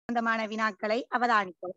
சம்பந்தமான வினாக்களை அவதானிப்போம்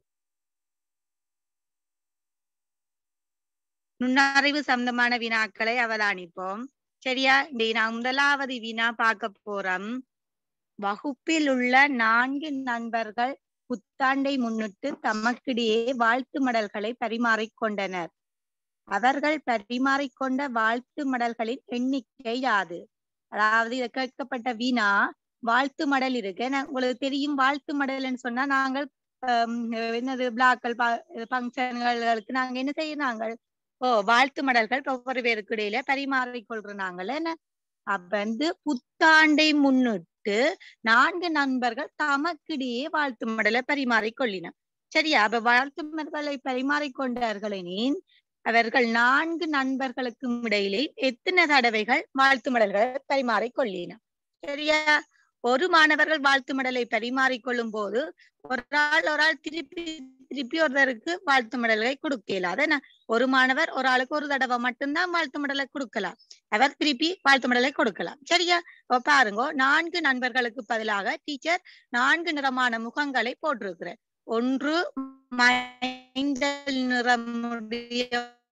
நுண்ணறிவு சம்பந்தமான வினாக்களை அவதானிப்போம் சரியா இந்த நான் முதலாவது வினா பார்க்க போறோம் வகுப்பில் உள்ள நான்கு நண்பர்கள் புத்தாண்டை முன்னிட்டு தமக்கிடையே வாழ்த்து மடல்களை பரிமாறிக்கொண்டனர் அவர்கள் பரிமாறிக்கொண்ட வாழ்த்து மடல்களின் எண்ணிக்கை யாது அதாவது இத கேட்கப்பட்ட வினா வாழ்த்து மடல் இருக்கு ஏன்னா உங்களுக்கு தெரியும் வாழ்த்து மடல்னு சொன்னா நாங்கள் ஹம், என்னது விழாக்கள் ஃபங்க்ஷன்களுக்கு நாங்க என்ன செய்யறாங்க ஓ வாழ்த்து மடல்கள் ஒவ்வொரு பேருக்கு இடையில பரிமாறிக்கொள்றாங்கல்ல என்ன அப்ப வந்து புத்தாண்டை முன்னிட்டு நான்கு நண்பர்கள் தமக்கிடையே வாழ்த்து மடலை பரிமாறிக்கொள்ளினர் சரியா அப்ப வாழ்த்து மடல்களை பரிமாறிக்கொண்டார்களெனின் அவர்கள் நான்கு நண்பர்களுக்கும் இடையிலே எத்தனை தடவைகள் வாழ்த்து மடல்களை பரிமாறிக்கொள்ளினர் சரியா ஒரு மாணவர்கள் வாழ்த்து மடலை பரிமாறிக்கொள்ளும் போது ஒரு ஆள் ஒரு ஆள் திருப்பி திருப்பி ஒருத்தருக்கு வாழ்த்து மடல்களை கொடுக்க இயலாது என்ன ஒரு மாணவர் ஒரு ஆளுக்கு ஒரு தடவை மட்டும்தான் வாழ்த்து மடலை கொடுக்கலாம் அவர் திருப்பி வாழ்த்து மடலை கொடுக்கலாம் சரியா அப்ப பாருங்க நான்கு நண்பர்களுக்கு பதிலாக டீச்சர் நான்கு நிறமான முகங்களை போட்டிருக்கிறார் ஒன்று மஞ்சள் நிறமுடைய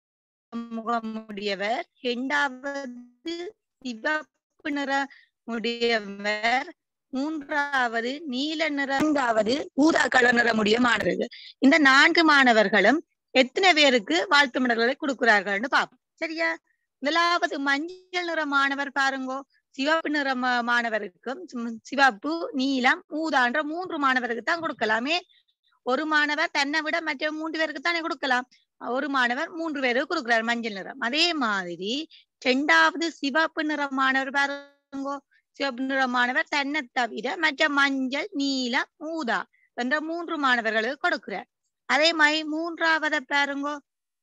முகமுடையவர் இரண்டாவது சிவப்பு நிறமுடையவர் மூன்றாவது நீல நிறந்தாவது ஊதா கலர் நிறமுடைய மாணவர்கள் இந்த நான்கு மாணவர்களும் எத்தனை பேருக்கு வாழ்த்து மடல்களை கொடுக்கிறார்கள்னு பார்ப்போம் சரியா முதலாவது மஞ்சள் நிற மாணவர் பாருங்கோ சிவப்பு நிற மா- மாணவருக்கும் சி- சிவப்பு நீலம் ஊதான்ற மூன்று மாணவருக்கு தான் கொடுக்கலாமே ஒரு மாணவர் தன்னை விட மற்ற மூன்று பேருக்கு தானே கொடுக்கலாம் ஒரு மாணவர் மூன்று பேருக்கு கொடுக்கிறார் மஞ்சள் நிறம் அதே மாதிரி இரண்டாவது சிவப்பு நிற மாணவர் பாருங்கோ சிவப்பு நிற மாணவர் தன்னை தவிர மற்ற மஞ்சள் நீலம் ஊதா என்ற மூன்று மாணவர்களுக்கு கொடுக்கிறார் அதே மாதிரி மூன்றாவத பாருங்கோ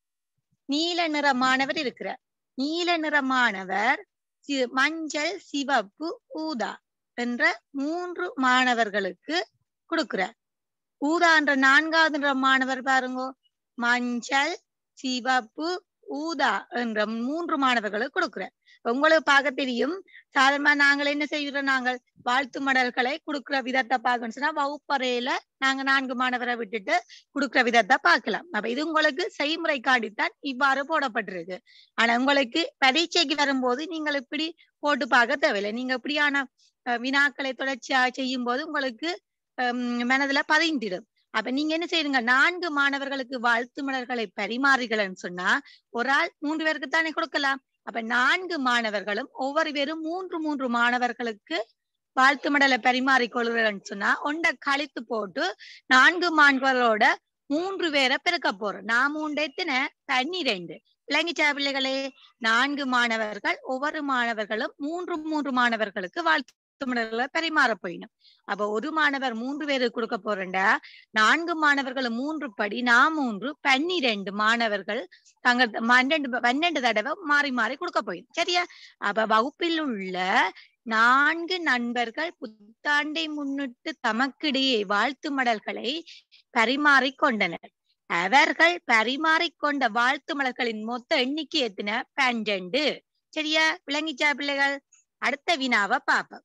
நீல நிற மாணவர் இருக்கிறார் நீல நிற மாணவர் சி- மஞ்சள் சிவப்பு ஊதா என்ற மூன்று மாணவர்களுக்கு கொடுக்கிறார் ஊதா என்ற நான்காவது நிற மாணவர் பாருங்கோ மஞ்சள் சிவப்பு ஊதா என்ற மூன்று மாணவர்களுக்கு கொடுக்கிறார் உங்களுக்கு பார்க்க தெரியும் சாதாரணமா நாங்கள் என்ன செய்கிறோம் நாங்கள் வாழ்த்து மடல்களை கொடுக்கிற விதத்தை பார்க்கணும் சொன்னா வகுப்பறையில நாங்க நான்கு மாணவரை விட்டுட்டு கொடுக்கிற விதத்தை பார்க்கலாம் அப்ப இது உங்களுக்கு செய்முறை காட்டித்தான் இவ்வாறு போடப்பட்டிருக்கு ஆனா உங்களுக்கு பரீட்சைக்கு வரும்போது நீங்கள் இப்படி போட்டு பார்க்க தேவையில்லை நீங்க இப்படியான அஹ், வினாக்களை தொடர்ச்சியா செய்யும் போது உங்களுக்கு ஹம், மனதுல பதிந்திடும் அப்ப நீங்க என்ன செய்யுங்க நான்கு மாணவர்களுக்கு வாழ்த்து மலர்களை பரிமாறுகிறேன்னு சொன்னா ஒரு ஆள் மூன்று பேருக்கு தானே கொடுக்கலாம் அப்ப நான்கு மாணவர்களும் ஒவ்வொரு பேரும் மூன்று மூன்று மாணவர்களுக்கு வாழ்த்து மடலை பரிமாறிக்கொள்கிறேன்னு சொன்னா ஒண்ட கழித்து போட்டு நான்கு மாணவர்களோட மூன்று பேரை பெருக்க போறோம் நான் மூன்று எத்தனை பன்னிரெண்டு விளங்கிச்சா பிள்ளைகளே நான்கு மாணவர்கள் ஒவ்வொரு மாணவர்களும் மூன்று மூன்று மாணவர்களுக்கு வாழ்த்து மடல்களை பரிமாற போயிடும் அப்ப ஒரு மாணவர் மூன்று பேருக்கு கொடுக்க போறேன்டா நான்கு மாணவர்கள் மூன்று படி நான் மூன்று பன்னிரெண்டு மாணவர்கள் தங்கள் பன்னெண்டு பன்னெண்டு தடவை மாறி மாறி கொடுக்க போயிடும் சரியா அப்ப வகுப்பில் உள்ள நான்கு நண்பர்கள் புத்தாண்டை முன்னிட்டு தமக்கிடையே வாழ்த்து மடல்களை பரிமாறிக் கொண்டனர் அவர்கள் பரிமாறிக்கொண்ட வாழ்த்து மலர்களின் மொத்த எண்ணிக்கை எத்தனை பன்னெண்டு சரியா விளங்கிச்சா பிள்ளைகள் அடுத்த வினாவை பார்ப்போம்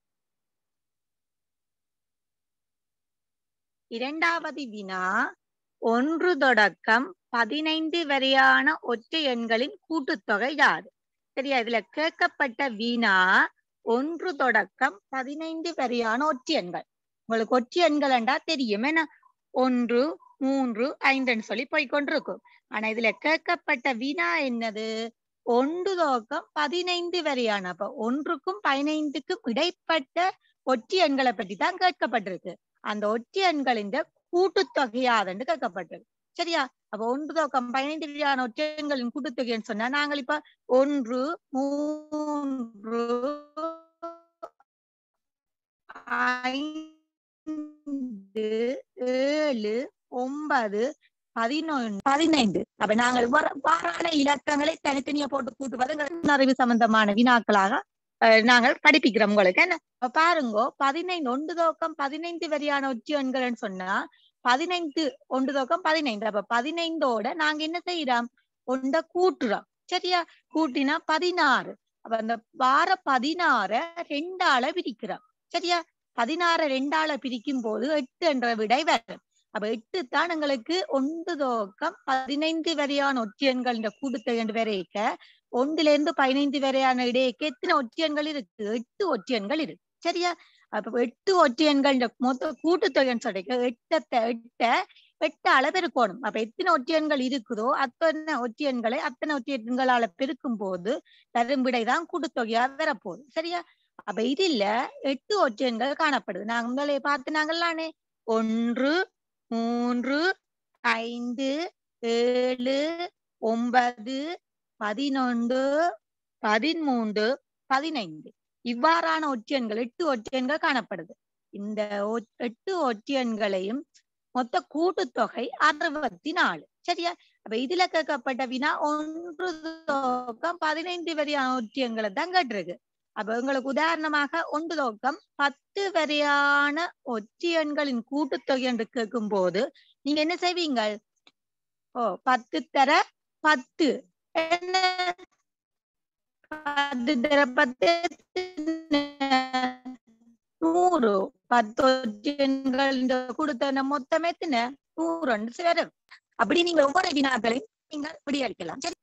இரண்டாவது வினா ஒன்று தொடக்கம் பதினைந்து வரையான ஒற்றை எண்களின் கூட்டுத்தொகை யாது சரியா இதுல கேட்கப்பட்ட வினா ஒன்று தொடக்கம் பதினைந்து வரையான ஒற்றை எண்கள் உங்களுக்கு ஒற்றை எண்கள் என்றா தெரியும் என்ன ஒன்று மூன்று ஐந்துன்னு சொல்லி போய்கொண்டிருக்கும் ஆனா இதுல கேட்கப்பட்ட வினா என்னது ஒன்று துவக்கம் பதினைந்து வரையான அப்ப ஒன்றுக்கும் பதினைந்துக்கும் இடைப்பட்ட ஒற்றை எண்களை பற்றி தான் கேட்கப்பட்டிருக்கு அந்த ஒற்றை எண்களின் கூட்டுத்தொகையாதுன்னு கேட்கப்பட்டிருக்கு சரியா அப்ப ஒன்று துவக்கம் பதினைந்து வரையான ஒற்றை எண்களின் கூட்டுத்தொகைன்னு சொன்னா நாங்கள் இப்ப ஒன்று மூன்று ஐந்து ஏழு ஒன்பது பதினொன்று பதினைந்து அப்ப நாங்கள் வர- வாரான இலக்கங்களை தனித்தனியா போட்டு கூட்டுவது எங்கள் அறிவு சம்பந்தமான வினாக்களாக அஹ், நாங்கள் படிப்பிக்கிறோம் உங்களுக்கு என்ன அப்ப பாருங்கோ பதினைந்து ஒன்று துவக்கம் பதினைந்து வரையான ஒற்றை எண்கள்னு சொன்னா பதினைந்து ஒன்று துவக்கம் பதினைந்து அப்ப பதினைந்தோட நாங்க என்ன செய்யறோம் ஒண்ட கூட்டுறோம் சரியா கூட்டினா பதினாறு அப்ப அந்த வார பதினாற ரெண்டால பிரிக்கிறோம் சரியா பதினாறு ரெண்டால பிரிக்கும் போது எட்டு என்ற விடை வரும் அப்ப எட்டு தான் எங்களுக்கு ஒன்று துவக்கம் பதினைந்து வரையான ஒற்றியன்கள் இந்த கூட்டுத்தொகை என்று வரைக்க ஒன்றுல இருந்து பதினைந்து வரையான இடையேக்கு எத்தனை ஒற்றியன்கள் இருக்கு எட்டு ஒற்றியன்கள் இருக்கு சரியா அப்ப எட்டு ஒற்றியன்கள் இந்த மொத்த கூட்டுத்தொகைன்னு சொல்றீங்க எட்டத்தை எட்ட எட்டால பெருக்கணும் அப்ப எத்தனை ஒற்றியன்கள் இருக்குதோ அத்தனை ஒற்றியன்களை அத்தனை ஒற்றியன்களால பெருக்கும் போது தரும் விடைதான் கூட்டுத்தொகையா வரப்போகுது சரியா அப்ப இதுல எட்டு ஒற்றியன்கள் காணப்படுது நாங்க முதலே பார்த்து நாங்களானே ஒன்று மூன்று ஐந்து ஏழு ஒன்பது பதினொன்று பதிமூன்று பதினைந்து இவ்வாறான ஒற்றியன்கள் எட்டு ஒற்றியன்கள் காணப்படுது இந்த ஒ- எட்டு ஒற்றியன்களையும் மொத்த கூட்டுத்தொகை அறுபத்தி நாலு சரியா அப்ப இதுல கேட்கப்பட்ட வினா ஒன்று துவக்கம் பதினைந்து வரையான ஒற்றியங்களை தான் கேட்டிருக்கு அப்ப உங்களுக்கு உதாரணமாக ஒன்று துவக்கம் பத்து வரையான ஒற்றியன்களின் கூட்டுத்தொகை என்று கேட்கும் போது நீங்க என்ன செய்வீங்க ஓ பத்து தர பத்து என்ன பத்து தர பத்து நூறு பத்து ஒற்றியன்கள் இந்த கொடுத்த மொத்தம் எத்தனை நூறு சேரும் அப்படி நீங்க ஒவ்வொரு வினாக்களையும் நீங்கள் விடையளிக்கலாம் சரி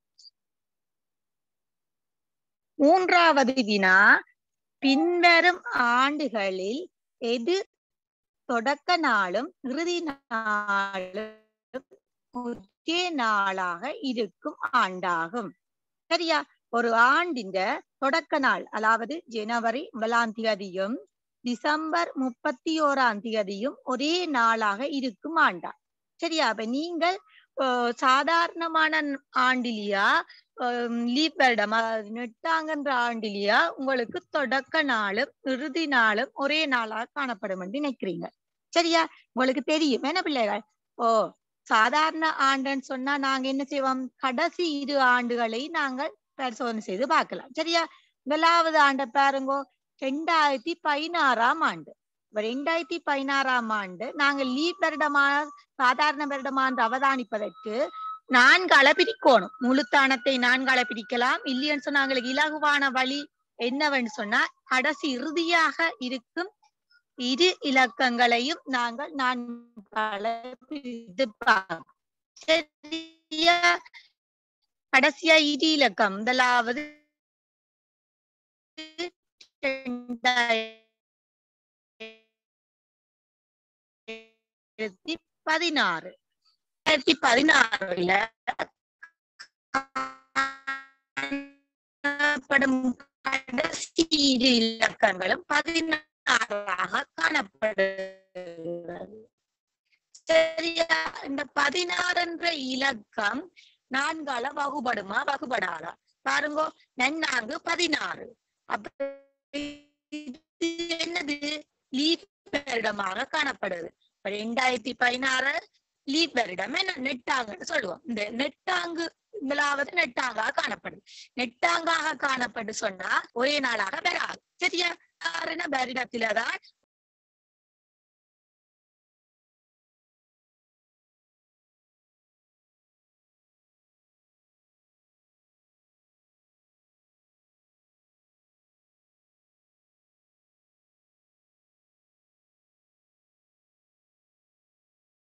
மூன்றாவது வினா பின்வரும் ஆண்டுகளில் எது தொடக்க நாளும் இறுதி நாளும் ஒரே நாளாக இருக்கும் ஆண்டாகும் சரியா ஒரு ஆண்டின் தொடக்க நாள் அதாவது ஜனவரி முதலாம் தேதியும் டிசம்பர் முப்பத்தி ஓராம் தேதியும் ஒரே நாளாக இருக்கும் ஆண்டா சரியா அப்ப நீங்கள் அஹ், சாதாரணமான ஆண்டிலியா லீப் வருடம் அதாவது நெட்டாங்கன்ற ஆண்டிலியா உங்களுக்கு தொடக்க நாளும் இறுதி நாளும் ஒரே நாளாக காணப்படும் என்று நினைக்கிறீங்க சரியா உங்களுக்கு தெரியும் என்ன பிள்ளைகள் ஓ சாதாரண ஆண்டுன்னு சொன்னா நாங்க என்ன செய்வோம் கடைசி இரு ஆண்டுகளை நாங்கள் பரிசோதனை செய்து பார்க்கலாம் சரியா முதலாவது ஆண்டை பாருங்கோ ரெண்டாயிரத்தி பதினாறாம் ஆண்டு இப்ப ரெண்டாயிரத்தி பதினாறாம் ஆண்டு நாங்கள் லீப் வருடமா சாதாரண வருடமா என்று அவதானிப்பதற்கு நான்கால பிரிக்கணும் முழுத்தானத்தை நான்கால பிரிக்கலாம் இல்லைன்னு சொன்னா எங்களுக்கு இலகுவான வழி என்னவென்று சொன்னா கடைசி இறுதியாக இருக்கும் இரு இலக்கங்களையும் நாங்கள் நான்கால பிரித்து பார்ப்போம். சரியா கடைசியா இரு இலக்கம் முதலாவது ரெண்டாயிரத்தி பதினாறு ரெண்டாயிரத்தி பதினாறுல காணப்படும் கடைசி இரு இலக்கங்களும் பதினாறாக காணப்படுகிறது சரியா இந்த பதினாறு என்ற இலக்கம் நான்கால வகுபடுமா வகுபடாதா பாருங்க நன்னாங்கு பதினாறு அப்ப இது என்னது லீப் வருடமாக காணப்படுது இப்ப ரெண்டாயிரத்தி பதினாறு லீப் வருடம் என்ன நெட்டாங்கன்னு சொல்லுவோம் இந்த நெட்டாங்கு முதலாவது நெட்டாங்காக காணப்படுது நெட்டாங்காக காணப்பட்டு சொன்னா ஒரே நாளாக வராது சரியா காரண வருடத்திலதான்